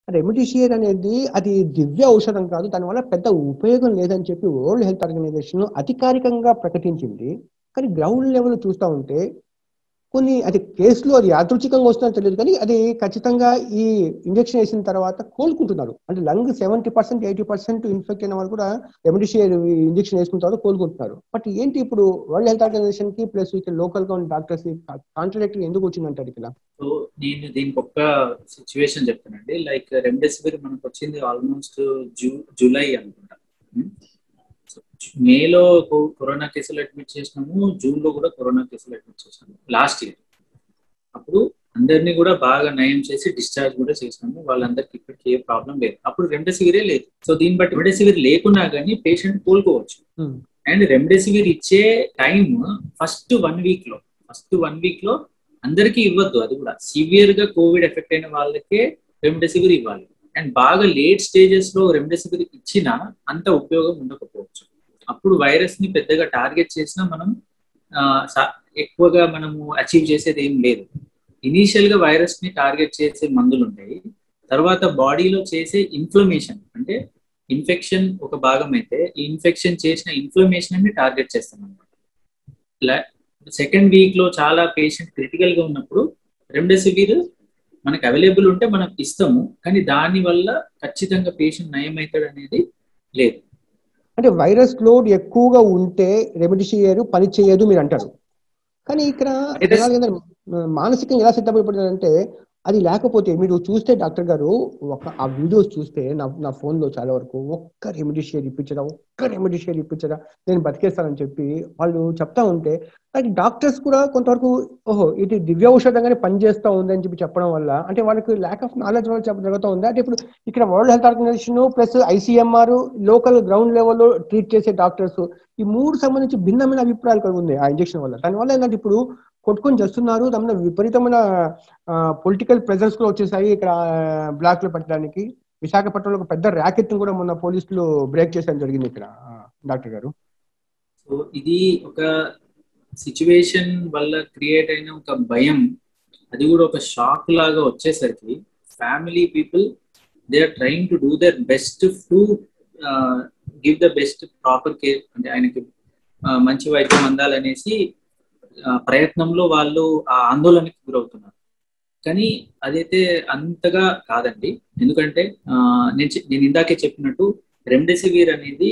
రెమిడిషియర్ అనేది అది దివ్య ఔషధం కాదు దానివల్ల పెద్ద ఉపయోగం లేదని చెప్పి వరల్డ్ హెల్త్ ఆర్గనైజేషన్ అధికారికంగా ప్రకటించింది కానీ గ్రౌండ్ లెవెల్ చూస్తూ ఉంటే కొన్ని అది కేసులో అది యాదృచ్ఛికంగా వస్తుందో తెలియదు కానీ అది ఖచ్చితంగా ఈ ఇంజెక్షన్ వేసిన తర్వాత కోలుకుంటున్నారు అంటే lung seventy percent eighty percent infect అయిన వాళ్ళు కూడా రెమిడిషియర్ ఇంజెక్షన్ వేసుకున్న తర్వాత కోలుకుంటున్నారు బట్ ఏంటి ఇప్పుడు వరల్డ్ హెల్త్ ఆర్గనైజేషన్ కి ప్లస్ ఇక్కడ లోకల్ గా ఉన్న డాక్టర్స్ కాంట్రాక్ట్ ఎందుకు వచ్చిందంటారు ఇక్కడ సో నేను దీనికి ఒక్క సిచ్యువేషన్ చెప్తానండి లైక్ రెమ్డెసివిర్ మనకు వచ్చింది ఆల్మోస్ట్ జూ జూలై అనుకుంటా సో మేలో కో- కరోనా కేసులు అడ్మిట్ చేసినాము జూన్ లో కూడా కరోనా కేసులు అడ్మిట్ చేసినాము లాస్ట్ ఇయర్ అప్పుడు అందరినీ కూడా బాగా నయం చేసి డిశ్చార్జ్ కూడా చేసినాము వాళ్ళందరికీ ఇప్పటికీ ఏ ప్రాబ్లం లేదు అప్పుడు రెమ్డెసివిరే లేదు సో దీన్ని బట్టి రెమ్డెసివిర్ లేకున్నా కానీ పేషెంట్ కోలుకోవచ్చు అండ్ రెమ్డెసివిర్ ఇచ్చే టైం ఫస్ట్ వన్ వీక్ లో ఫస్ట్ వన్ వీక్ లో అందరికీ ఇవ్వద్దు అది కూడా సివియర్ గా కోవిడ్ ఎఫెక్ట్ అయిన వాళ్ళకే రెమ్డెసివిర్ ఇవ్వాలి అండ్ బాగా లేట్ స్టేజెస్ లో రెమ్డెసివిర్ ఇచ్చినా అంత ఉపయోగం ఉండకపోవచ్చు అప్పుడు వైరస్ ని పెద్దగా టార్గెట్ చేసినా మనం ఆ, సా- ఎక్కువగా మనము అచీవ్ చేసేది ఏం లేదు ఇనీషియల్ గా వైరస్ ని టార్గెట్ చేసే మందులు ఉంటాయి తర్వాత బాడీలో చేసే ఇన్ఫ్లమేషన్ అంటే ఇన్ఫెక్షన్ ఒక భాగం అయితే ఈ ఇన్ఫెక్షన్ చేసిన ఇన్ఫ్లమేషన్ ని టార్గెట్ చేస్తాం అనమాట సెకండ్ వీక్ లో చాలా పేషెంట్ క్రిటికల్ గా ఉన్నప్పుడు రెమ్డెసివిర్ మనకి అవైలబుల్ ఉంటే మనం ఇస్తాము కానీ దాని వల్ల ఖచ్చితంగా పేషెంట్ నయం అవుతాడు అనేది లేదు అంటే వైరస్ లోడ్ ఎక్కువగా ఉంటే రెమిడిషియర్ పని చేయదు మీరు అంటారు కానీ ఇక్కడ Virus- ఎలాగంటే, మానసికంగా ఎలా సిద్ధపడిపోతారంటే అది లేకపోతే మీరు చూస్తే డాక్టర్ గారు ఒక ఆ వీడియోస్ చూస్తే నా నా phone లో చాలా వరకు ఒక్క రెమిడిషియర్ ఇప్పించరా ఒక్క రెమిడిషియర్ ఇప్పించరా నేను బతికేస్తానని చెప్పి వాళ్ళు చెప్తా ఉంటే అది డాక్టర్స్ కూడా కొంతవరకు ఓహో ఇది దివ్య ఔషధంగానే పనిచేస్తా ఉందని చెప్పి చెప్పడం వల్ల అంటే వాళ్ళకి ల్యాక్ ఆఫ్ నాలెడ్జ్ వల్ల చెప్ప జరుగుతూ ఉంది అంటే ఇప్పుడు ఇక్కడ World Health Organization plus ICMR local ground లెవెల్లో ట్రీట్ చేసే డాక్టర్స్ ఈ మూడు సంబంధించి భిన్నమైన అభిప్రాయాలు కలిగి ఉంది ఆ ఇంజెక్షన్ వల్ల దానివల్ల ఏంటంటే ఇప్పుడు కొట్టుకొని చేస్తున్నారు దాని మీద విపరీతమైన పొలిటికల్ ప్రెజర్స్ కూడా వచ్చేసాయి ఇక్కడ బ్లాక్ లో పెట్టడానికి విశాఖపట్నంలో ఒక పెద్ద ర్యాకెట్ కూడా మొన్న పోలీసులు బ్రేక్ చేయడం జరిగింది ఇక్కడ ఆ, డాక్టర్ గారు సో ఇది ఒక సిచ్యువేషన్ వల్ల క్రియేట్ అయిన ఒక భయం అది కూడా ఒక షాక్ లాగా వచ్చేసరికి family people they are trying to do their best to give the best proper care అంటే ఆయనకి ఆ, మంచి వైద్యం అందాలనేసి ఆ, ప్రయత్నంలో వాళ్ళు ఆ ఆందోళనకి గురవుతున్నారు కానీ అదైతే అంతగా కాదండి ఎందుకంటే ఆ, నేను చె- నేను ఇందాకే చెప్పినట్టు రెమ్డెసివిర్ అనేది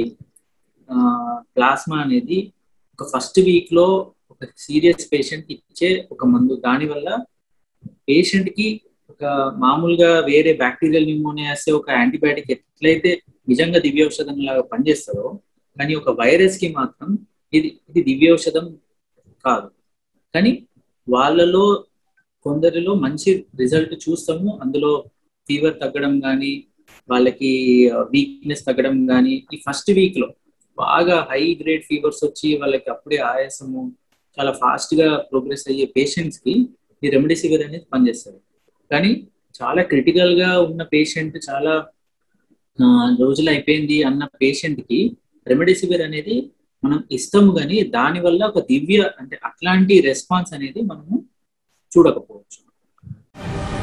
ప్లాస్మా అనేది ఒక ఫస్ట్ వీక్ లో ఒక సీరియస్ పేషెంట్ ఇచ్చే ఒక మందు దానివల్ల పేషెంట్ కి ఒక మామూలుగా వేరే బ్యాక్టీరియల్ న్యూమోనియాస్ ఒక యాంటీబయాటిక్ ఎట్లయితే నిజంగా దివ్యౌషధం లాగా పనిచేస్తుందో కానీ ఒక వైరస్ కి మాత్రం ఇది ఇది దివ్యౌషధం కాదు కానీ వాళ్ళలో కొందరిలో మంచి రిజల్ట్ చూస్తాము అందులో ఫీవర్ తగ్గడం కానీ వాళ్ళకి వీక్నెస్ తగ్గడం కానీ ఈ ఫస్ట్ వీక్ లో బాగా హై గ్రేడ్ ఫీవర్స్ వచ్చి వాళ్ళకి అప్పుడే ఆయాసము చాలా ఫాస్ట్ గా ప్రోగ్రెస్ అయ్యే పేషెంట్స్ కి ఈ రెమ్డెసివిర్ అనేది పనిచేస్తుంది కానీ చాలా క్రిటికల్ గా ఉన్న పేషెంట్ చాలా ఆ, రోజులు అయిపోయింది అన్న పేషెంట్ కి రెమెడిసివిర్ అనేది మనం ఇస్తాము కానీ దానివల్ల ఒక దివ్య అంటే అట్లాంటి రెస్పాన్స్ అనేది మనము చూడకపోవచ్చు